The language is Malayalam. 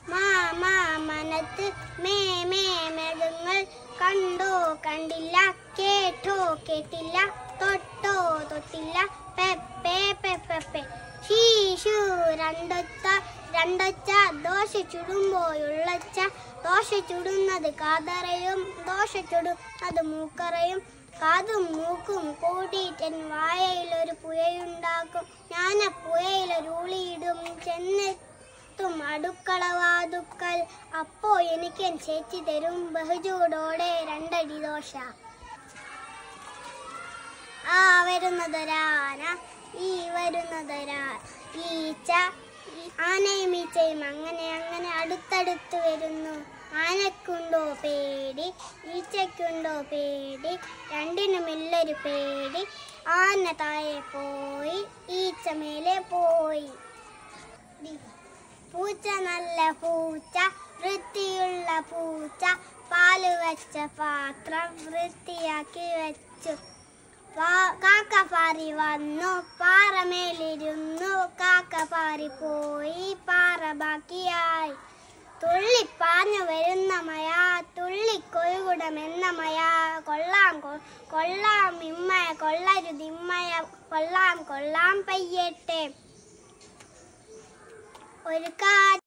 മാ മാ മനത്ത് മേ മേ മൃഗങ്ങൾ കണ്ടോ കണ്ടില്ല കേട്ടോ കേട്ടില്ല തൊട്ടോ തൊട്ടില്ല പെപ്പേ പെപ്പെ ശീശു രണ്ടൊച്ച രണ്ടൊച്ച ദോശ ചുടുമ്പോയുള്ളച്ച ദോശ ചുടുന്നത് കാതറയും ദോശ ചുടുന്നത് മൂക്കറയും കാതും മൂക്കും കൂടിയിട്ടൻ വായയിലൊരു പുഴയുണ്ടാക്കും ഞാൻ ആ പുഴയിലൊരു ഉളിയിടും ചെന്നെത്തും അടുക്കളവാതുക്കൽ അപ്പോ എനിക്ക് എൻ ചേച്ചി തരും ബഹുചൂടോടെ രണ്ടടി ദോശ ആ വരുന്നതൊരാന ഈ വരുന്നതൊരാ ഈച്ച ഈ- ആനയും ഈച്ചയും അങ്ങനെ അങ്ങനെ അടുത്തടുത്ത് വരുന്നു ആനക്കുണ്ടോ പേടി ഈച്ചയ്ക്കുണ്ടോ പേടി രണ്ടിനുമില്ലൊരു പേടി ആന താഴെ പോയി ഈച്ച മേലെ പോയി പൂച്ച നല്ല പൂച്ച വൃത്തിയുള്ള പൂച്ച പാല് വെച്ച പാത്രം വൃത്തിയാക്കി വെച്ചു പാ- കാക്ക പാറി വന്നു പാറമേലിരുന്നു കാക്ക പാറി പോയി പാറ ബാക്കിയായി തുള്ളിപ്പാഞ്ഞു വരുന്ന മയ തുള്ളിക്കൊഴുകുടമെന്ന മയ കൊള്ളാം കൊ- കൊള്ളാം ഇമ്മയ കൊള്ളരുതിമ്മയ കൊള്ളാം കൊള്ളാം പയ്യട്ടെ ഒരു കാ